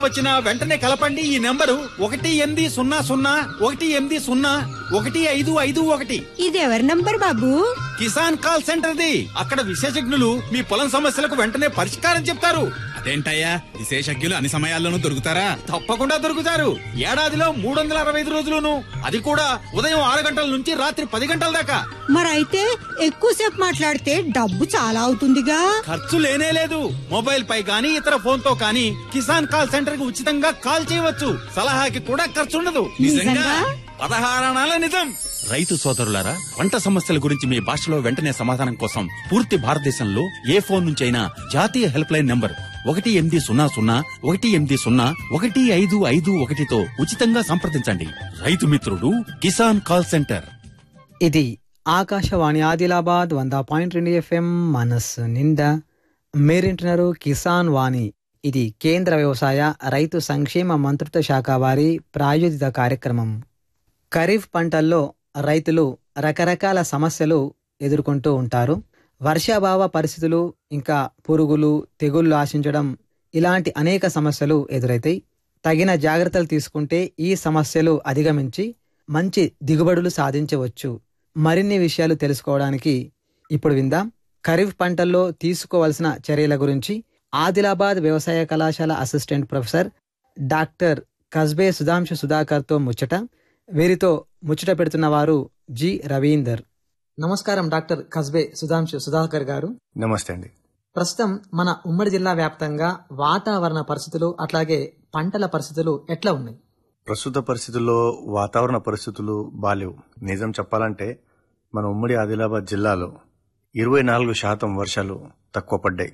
వచ్చిన వెంటనే కలపండి ఈ నెంబరు ఒకటి ఎనిమిది సున్నా సున్నా ఒకటి ఎనిమిది సున్నా ఒకటి ఐదు ఐదు ఒకటి ఇది ఎవరి నంబర్ బాబు కిసాన్ కాల్ సెంటర్ది అక్కడ విశేషజ్ఞులు మీ పొలం సమస్యలకు వెంటనే పరిష్కారం చెప్తారు అదేంటయ్యా విశేషజ్ఞులు అన్ని సమయాల్లోనూ దొరుకుతారా తప్పకుండా దొరుకుతారు ఏడాదిలో మూడు వందల అరవై ఐదు రోజులును అది కూడా ఉదయం ఆరు గంటల నుంచి రాత్రి పది గంటల దాకా మరైతే ఎక్కువసేపు మాట్లాడితే డబ్బు చాలా అవుతుందిగా ఖర్చు లేనే లేదు మొబైల్ పై గానీ ఇతర ఫోన్ తో కానీ కిసాన్ కాల్ సెంటర్ కి ఉచితంగా కాల్ చేయవచ్చు సలహాకి కూడా ఖర్చు ఉండదు నిజంగా? పదహారణాల నిజం రైతు సోదరులారా పంట సమస్యల గురించి మీ భాషలో వెంటనే సమాధానం కోసం పూర్తి భారతదేశంలో ఏ ఫోన్ నుంచైనా జాతీయ హెల్ప్ లైన్ నంబర్ ఒకటి ఎనిమిది సున్నా సున్నా ఒకటి ఎనిమిది సున్నా ఒకటి ఐదు ఐదు ఒకటితో ఉచితంగా సంప్రదించండి రైతు మిత్రుడు కిసాన్ కాల్ సెంటర్ ఇది ఆకాశవాణి ఆదిలాబాద్ వంద పాయింట్ రెండు ఎఫ్ఎం మనస్సు నిండా మీరింటున్నారు కిసాన్ వాణి ఇది కేంద్ర వ్యవసాయ రైతు సంక్షేమ మంత్రిత్వ శాఖ వారి ప్రాయోజిత కార్యక్రమం ఖరీఫ్ పంటల్లో రైతులు రకరకాల సమస్యలు ఎదుర్కొంటూ ఉంటారు వర్షాభావ పరిస్థితులు ఇంకా పురుగులు తెగుళ్ళు ఆశించడం ఇలాంటి అనేక సమస్యలు ఎదురైతాయి తగిన జాగ్రత్తలు తీసుకుంటే ఈ సమస్యలు అధిగమించి మంచి దిగుబడులు సాధించవచ్చు మరిన్ని విషయాలు తెలుసుకోవడానికి ఇప్పుడు విందాం ఖరీఫ్ పంటల్లో తీసుకోవాల్సిన చర్యల గురించి ఆదిలాబాద్ వ్యవసాయ కళాశాల assistant professor doctor Kasbe Sudhanshu సుధాకర్తో ముచ్చట వీరితో ముచ్చట పెడుతున్న వారు జి రవీందర్ నమస్కారం డాక్టర్ కస్బే సుధాంశు సుధాకర్ గారు నమస్తే అండి ప్రస్తుతం మన ఉమ్మడి జిల్లా వ్యాప్తంగా వాతావరణ పరిస్థితులు అట్లాగే పంటల పరిస్థితులు ఎట్లా ఉన్నాయి ప్రస్తుత పరిస్థితుల్లో వాతావరణ పరిస్థితులు బాలేవు నిజం చెప్పాలంటే మన ఉమ్మడి ఆదిలాబాద్ జిల్లాలో ఇరవై నాలుగు శాతం వర్షాలు తక్కువ పడ్డాయి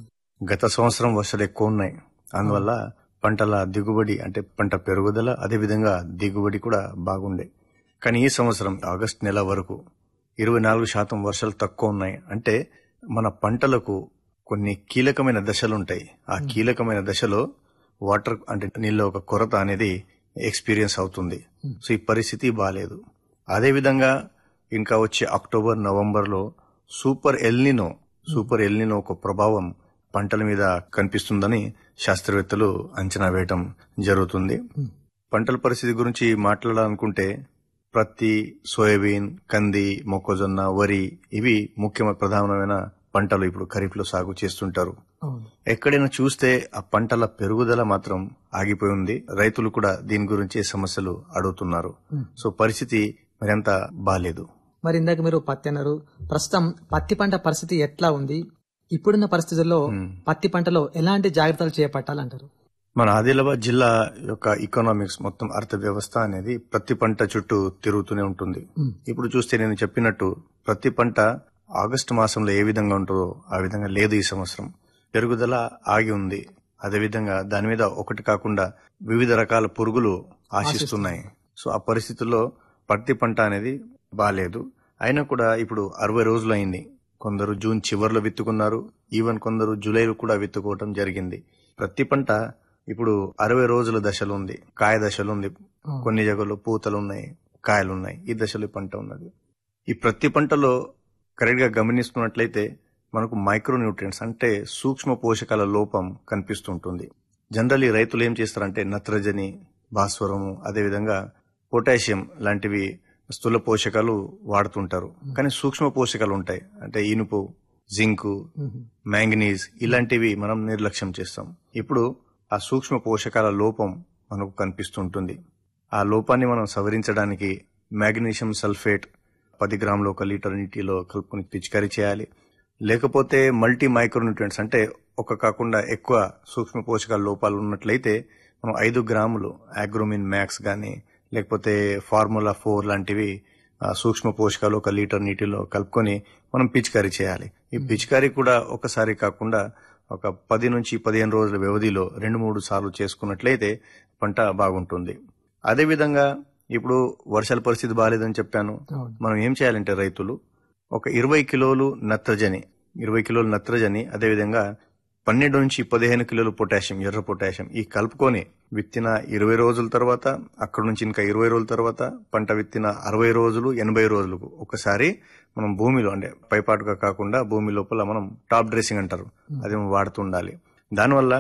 గత సంవత్సరం వర్షాలు ఎక్కువ ఉన్నాయి అందువల్ల పంటల దిగుబడి అంటే పంట పెరుగుదల అదేవిధంగా దిగుబడి కూడా బాగుండే కానీ ఈ సంవత్సరం ఆగస్టు నెల వరకు ఇరవై నాలుగు శాతం వర్షాలు తక్కువ ఉన్నాయి అంటే మన పంటలకు కొన్ని కీలకమైన దశలు ఉంటాయి ఆ కీలకమైన దశలో వాటర్ అంటే నీళ్ళ ఒక కొరత అనేది ఎక్స్పీరియన్స్ అవుతుంది సో ఈ పరిస్థితి బాగాలేదు అదేవిధంగా ఇంకా వచ్చే అక్టోబర్ నవంబర్ లో సూపర్ ఎల్నినో సూపర్ ఎల్నినో ఒక ప్రభావం పంటల మీద కనిపిస్తుందని శాస్త్రవేత్తలు అంచనా వేయటం జరుగుతుంది పంటల పరిస్థితి గురించి మాట్లాడాలనుకుంటే ప్రత్తి సోయాబీన్ కంది మొక్కజొన్న వరి ఇవి ముఖ్యమైన ప్రధానమైన పంటలు ఇప్పుడు ఖరీఫ్ లో సాగు చేస్తుంటారు ఎక్కడైనా చూస్తే ఆ పంటల పెరుగుదల మాత్రం ఆగిపోయి ఉంది రైతులు కూడా దీని గురించి సమస్యలు అడుగుతున్నారు సో పరిస్థితి మరింత బాలేదు మరి ఇందాక మీరు పత్తి అన్నారు ప్రస్తుతం పత్తి పంట పరిస్థితి ఎట్లా ఉంది ఇప్పుడున్న పరిస్థితుల్లో పత్తి పంటలో ఎలాంటి జాగ్రత్తలు చేపట్టాలంటారు మన ఆదిలాబాద్ జిల్లా యొక్క ఎకనామిక్స్ మొత్తం అర్థవ్యవస్థ అనేది ప్రతి పంట చుట్టూ తిరుగుతూనే ఉంటుంది ఇప్పుడు చూస్తే నేను చెప్పినట్టు ప్రతి పంట ఆగస్టు మాసంలో ఏ విధంగా ఉంటుందో ఆ విధంగా లేదు ఈ సంవత్సరం పెరుగుదల ఆగి ఉంది అదేవిధంగా దాని మీద ఒకటి కాకుండా వివిధ రకాల పురుగులు ఆశిస్తున్నాయి సో ఆ పరిస్థితుల్లో పత్తి పంట అనేది బాలేదు అయినా కూడా ఇప్పుడు అరవై రోజులు అయింది కొందరు జూన్ చివర్లో విత్తుకున్నారు ఈవెన్ కొందరు జూలైలో కూడా విత్తుకోవటం జరిగింది ప్రతి పంట ఇప్పుడు అరవై రోజుల దశలో ఉంది కాయ దశలో ఉంది కొన్ని జగల్లో పూతలు ఉన్నాయి కాయలు ఉన్నాయి ఈ దశలో ఈ పంట ఉన్నది ఈ ప్రతి పంటలో కరెక్ట్ గా గమనిస్తున్నట్లయితే మనకు మైక్రో న్యూట్రియంట్స్ అంటే సూక్ష్మ పోషకాల లోపం కనిపిస్తుంటుంది జనరల్లీ రైతులు ఏం చేస్తారంటే నత్రజని భాస్వరము అదేవిధంగా పొటాషియం లాంటివి స్థూల పోషకాలు వాడుతుంటారు కానీ సూక్ష్మ పోషకాలు ఉంటాయి అంటే ఇనుపు జింకు మ్యాంగనీస్ ఇలాంటివి మనం నిర్లక్ష్యం చేస్తాం ఇప్పుడు ఆ సూక్ష్మ పోషకాల లోపం మనకు కనిపిస్తుంటుంది ఆ లోపాన్ని మనం సవరించడానికి మ్యాగ్నీషియం సల్ఫేట్ పది గ్రాములు ఒక లీటర్ నీటిలో కలుపుకొని పిచికారీ చేయాలి లేకపోతే మల్టీ మైక్రోన్యూట్రియంట్స్ అంటే ఒక కాకుండా ఎక్కువ సూక్ష్మ పోషకాల లోపాలు ఉన్నట్లయితే మనం ఐదు గ్రాములు ఆగ్రోమిన్ మ్యాక్స్ గాని లేకపోతే ఫార్ములా ఫోర్ లాంటివి ఆ సూక్ష్మ పోషకాలు ఒక లీటర్ నీటిలో కలుపుకొని మనం పిచికారీ చేయాలి ఈ పిచికారీ కూడా ఒకసారి కాకుండా ఒక పది నుంచి పదిహేను రోజుల వ్యవధిలో రెండు మూడు సార్లు చేసుకున్నట్లయితే పంట బాగుంటుంది అదేవిధంగా ఇప్పుడు వర్షాల పరిస్థితి బాగాలేదని చెప్పాను మనం ఏం చేయాలంటే రైతులు ఒక ఇరవై కిలోలు నత్రజని ఇరవై కిలోలు నత్రజని అదేవిధంగా పన్నెండు నుంచి పదిహేను కిలోలు పొటాషియం ఎర్ర పొటాషియం ఈ కలుపుకొని విత్తిన ఇరవై రోజుల తర్వాత అక్కడ నుంచి ఇంకా ఇరవై రోజుల తర్వాత పంట విత్తిన అరవై రోజులు ఎనభై రోజులకు ఒకసారి మనం భూమిలో అంటే పైపాటుగా కాకుండా భూమి లోపల మనం టాప్ డ్రెస్సింగ్ అంటారు అది మనం వాడుతుండాలి దానివల్ల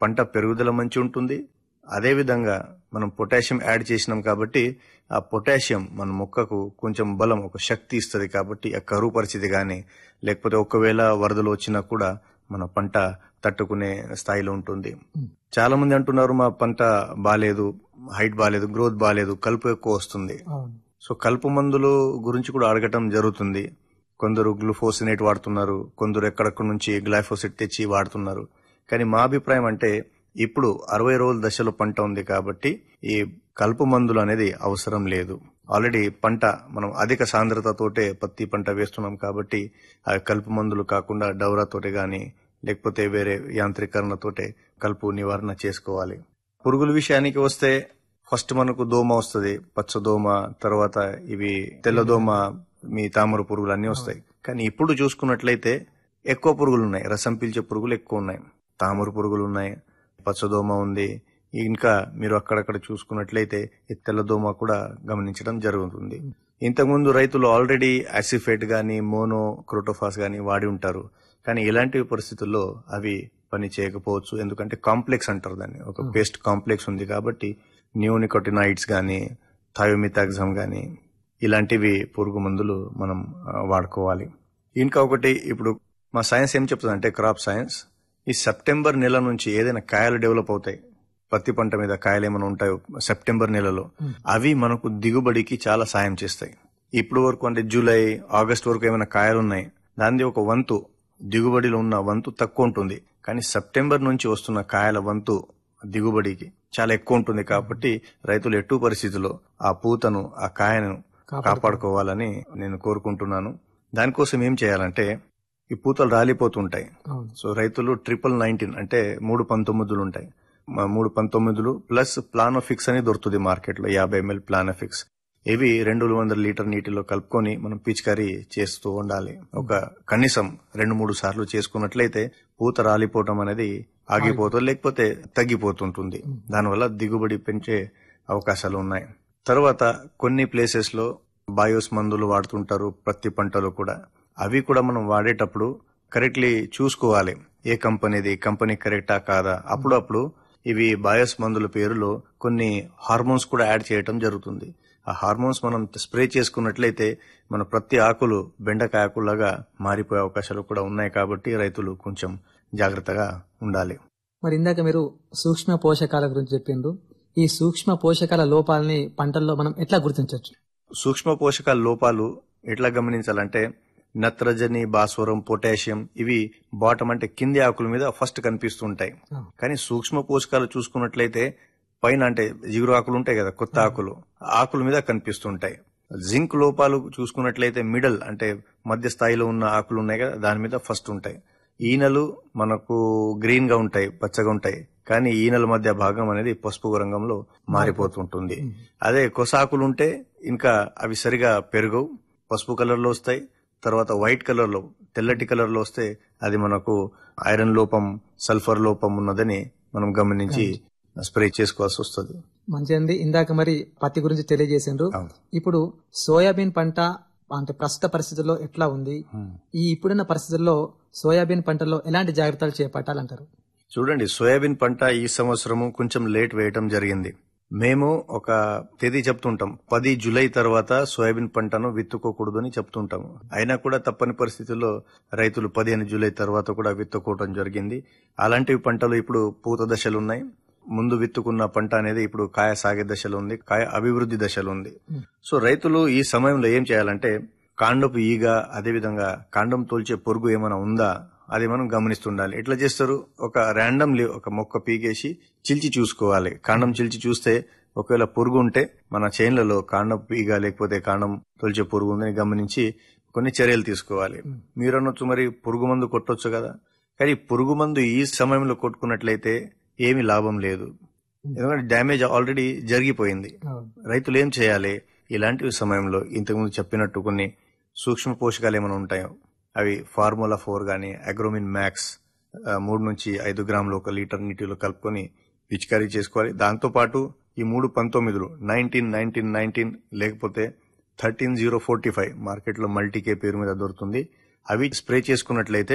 పంట పెరుగుదల మంచి ఉంటుంది అదేవిధంగా మనం పొటాషియం యాడ్ చేసినాం కాబట్టి ఆ పొటాషియం మన మొక్కకు కొంచెం బలం ఒక శక్తి ఇస్తుంది కాబట్టి ఆ కరువు పరిస్థితి కానీ లేకపోతే ఒకవేళ వరదలు వచ్చినా కూడా మన పంట తట్టుకునే స్థాయిలో ఉంటుంది చాలా మంది అంటున్నారు మా పంట బాగాలేదు హైట్ బాగాలేదు గ్రోత్ బాగాలేదు కలుపు ఎక్కువ వస్తుంది అవును సో కలుపు మందులు గురించి కూడా అడగటం జరుగుతుంది కొందరు గ్లూఫోసినేట్ వాడుతున్నారు కొందరు ఎక్కడెక్కడ నుంచి గ్లైఫోసిట్ తెచ్చి వాడుతున్నారు కానీ మా అభిప్రాయం అంటే ఇప్పుడు అరవై రోజుల దశలో పంట ఉంది కాబట్టి ఈ కలుపు మందులు అనేది అవసరం లేదు ఆల్రెడీ పంట మనం అధిక సాంద్రతతోటే పత్తి పంట వేస్తున్నాం కాబట్టి ఆ కలుపు మందులు కాకుండా డౌరాతోటి గాని లేకపోతే వేరే యాంత్రీకరణతోటే కలుపు నివారణ చేసుకోవాలి పురుగుల విషయానికి వస్తే ఫస్ట్ మనకు దోమ వస్తుంది పచ్చ దోమ తర్వాత ఇవి తెల్లదోమ మీ తామర పురుగులు అన్ని వస్తాయి కానీ ఇప్పుడు చూసుకున్నట్లయితే ఎక్కువ పురుగులు ఉన్నాయి రసం పీల్చే పురుగులు ఎక్కువ ఉన్నాయి తామర పురుగులు ఉన్నాయి పచ్చదోమ ఉంది ఇంకా మీరు అక్కడక్కడ చూసుకున్నట్లయితే ఈ తెల్లదోమ కూడా గమనించడం జరుగుతుంది ఇంతకుముందు రైతులు ఆల్రెడీ అసిఫేట్ గాని మోనో క్రోటోఫాస్ గాని వాడి ఉంటారు కానీ ఇలాంటి పరిస్థితుల్లో అవి పని చేయకపోవచ్చు ఎందుకంటే కాంప్లెక్స్ అంటారు దాన్ని ఒక పేస్ట్ కాంప్లెక్స్ ఉంది కాబట్టి న్యూనికోటినాయిడ్స్ గాని థయోమితాగ్జమ్ గాని ఇలాంటివి పురుగు మందులు మనం ఆ, వాడుకోవాలి ఇంకా ఒకటి ఇప్పుడు మా సైన్స్ ఏం చెప్తుంది అంటే క్రాప్ సైన్స్ ఈ సెప్టెంబర్ నెల నుంచి ఏదైనా కాయలు డెవలప్ అవుతాయి పత్తి పంట మీద కాయలు ఏమైనా ఉంటాయో సెప్టెంబర్ నెలలో అవి మనకు దిగుబడికి చాలా సాయం చేస్తాయి ఇప్పుడు వరకు అంటే జూలై ఆగస్ట్ వరకు ఏమైనా కాయలు ఉన్నాయి దాని ఒక వంతు దిగుబడిలో ఉన్న వంతు తక్కువ ఉంటుంది కానీ సెప్టెంబర్ నుంచి వస్తున్న కాయల వంతు దిగుబడికి చాలా ఎక్కువ ఉంటుంది కాబట్టి రైతులు ఎటు పరిస్థితిలో ఆ పూతను ఆ కాయను కాపాడుకోవాలని నేను కోరుకుంటున్నాను దానికోసం ఏం చేయాలంటే ఈ పూతలు రాలిపోతుంటాయి అవును సో రైతులు ట్రిపుల్ నైన్టీన్ అంటే మూడు పంతొమ్మిదిలు ఉంటాయి మ- మూడు పంతొమ్మిదిలు ప్లస్ ప్లానోఫిక్స్ అని దొరుకుతుంది మార్కెట్ లో యాభై ఎంఎల్ ప్లానోఫిక్స్ ఇవి రెండు వందల లీటర్ నీటిలో కలుపుకొని మనం పిచికారీ చేస్తూ ఉండాలి ఒక కనీసం రెండు మూడు సార్లు చేసుకున్నట్లయితే పూత రాలిపోవటం అనేది ఆగిపోతుంది లేకపోతే తగ్గిపోతుంటుంది దానివల్ల దిగుబడి పెంచే అవకాశాలు ఉన్నాయి తర్వాత కొన్ని ప్లేసెస్ లో బయోస్ మందులు వాడుతుంటారు ప్రతి పంటలో కూడా అవి కూడా మనం వాడేటప్పుడు కరెక్ట్లీ చూసుకోవాలి ఏ కంపెనీది కంపెనీ కరెక్టా కాదా అప్పుడప్పుడు ఇవి బయోస్ మందుల పేరులో కొన్ని హార్మోన్స్ కూడా యాడ్ చేయటం జరుగుతుంది ఆ హార్మోన్స్ మనం స్ప్రే చేసుకున్నట్లయితే మన ప్రతి ఆకులు బెండకాయ ఆకులాగా మారిపోయే అవకాశాలు కూడా ఉన్నాయి కాబట్టి రైతులు కొంచెం జాగ్రత్తగా ఉండాలి మరి ఇందాక మీరు సూక్ష్మ పోషకాల గురించి చెప్పిండ్రు ఈ సూక్ష్మ పోషకాల లోపాలని పంటల్లో మనం ఎట్లా గుర్తించవచ్చు సూక్ష్మ పోషకాల లోపాలు ఎట్లా గమనించాలంటే నత్రజని భాస్వరం పొటాషియం ఇవి బాటం అంటే కింది ఆకుల మీద ఫస్ట్ కనిపిస్తుంటాయి కానీ సూక్ష్మ పోషకాలు చూసుకున్నట్లయితే పైన అంటే జిగురు ఆకులు ఉంటాయి కదా కొత్త ఆకులు ఆ ఆకుల మీద కనిపిస్తుంటాయి జింక్ లోపాలు చూసుకున్నట్లయితే మిడల్ అంటే మధ్య స్థాయిలో ఉన్న ఆకులు ఉన్నాయి కదా దాని మీద ఫస్ట్ ఉంటాయి ఈనెలు మనకు గ్రీన్ గా ఉంటాయి పచ్చగా ఉంటాయి కానీ ఈనెల మధ్య భాగం అనేది పసుపు రంగంలో మారిపోతుంటుంది అదే కొసాకులు ఉంటే ఇంకా అవి సరిగా పెరగవు పసుపు కలర్ లో వస్తాయి తర్వాత వైట్ కలర్ లో తెల్లటి కలర్ లో వస్తే అది మనకు ఐరన్ లోపం సల్ఫర్ లోపం ఉన్నదని మనం గమనించి స్ప్రే చేసుకోవాల్సి వస్తుంది మంచిదండి ఇందాక మరి పత్తి గురించి తెలియజేసిండ్రు అవును. ఇప్పుడు సోయాబీన్ పంట అంటే ప్రస్తుత పరిస్థితుల్లో ఎట్లా ఉంది ఈ ఇప్పుడున్న పరిస్థితుల్లో సోయాబీన్ పంటలో ఎలాంటి జాగ్రత్తలు చేపట్టాలంటారు చూడండి సోయాబీన్ పంట ఈ సంవత్సరము కొంచెం లేట్ వేయటం జరిగింది మేము ఒక తేదీ చెప్తుంటాం పది జూలై తర్వాత సోయాబీన్ పంటను విత్తుకోకూడదు అని చెప్తుంటాము అయినా కూడా తప్పని పరిస్థితుల్లో రైతులు పదిహేను జూలై తర్వాత కూడా విత్తుకోవడం జరిగింది అలాంటివి పంటలు ఇప్పుడు పూత దశలు ఉన్నాయి ముందు విత్తుకున్న పంట అనేది ఇప్పుడు కాయ సాగే దశలో ఉంది కాయ అభివృద్ధి దశలో ఉంది సో రైతులు ఈ సమయంలో ఏం చేయాలంటే కాండపు ఈగ అదేవిధంగా కాండం తోల్చే పొరుగు ఏమైనా ఉందా అది మనం గమనిస్తుండాలి ఎట్లా చేస్తారు ఒక ర్యాండమ్లీ ఒక మొక్క పీకేసి చిల్చి చూసుకోవాలి కాండం చిల్చి చూస్తే ఒకవేళ పురుగు ఉంటే మన చేన్లలో కాండం ఈగ లేకపోతే కాండం తొలిచే పురుగు ఉందని గమనించి కొన్ని చర్యలు తీసుకోవాలి మీరు అనొచ్చు మరి పురుగు మందు కొట్టొచ్చు కదా కానీ పురుగు మందు ఈ సమయంలో కొట్టుకున్నట్లయితే ఏమీ లాభం లేదు ఎందుకంటే డ్యామేజ్ ఆల్రెడీ జరిగిపోయింది రైతులు ఏం చేయాలి ఇలాంటి సమయంలో ఇంతకుముందు చెప్పినట్టు కొన్ని సూక్ష్మ పోషకాలు ఏమైనా ఉంటాయో అవి ఫార్ములా ఫోర్ గానీ అగ్రోమిన్ మ్యాక్స్ ఆ, మూడు నుంచి ఐదు గ్రాములు ఒక లీటర్ నీటిలో కలుపుకొని పిచికారీ చేసుకోవాలి దాంతో పాటు ఈ మూడు పంతొమ్మిదిలు నైన్టీన్ నైన్టీన్ నైన్టీన్ లేకపోతే థర్టీన్ జీరో ఫోర్టీ ఫైవ్ మార్కెట్లో మల్టీకే పేరు మీద దొరుకుతుంది అవి స్ప్రే చేసుకున్నట్లయితే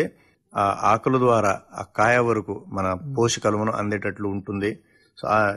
ఆ ఆకుల ద్వారా ఆ కాయ వరకు మన పోషకాలు మనం అందేటట్లు ఉంటుంది సో ఆ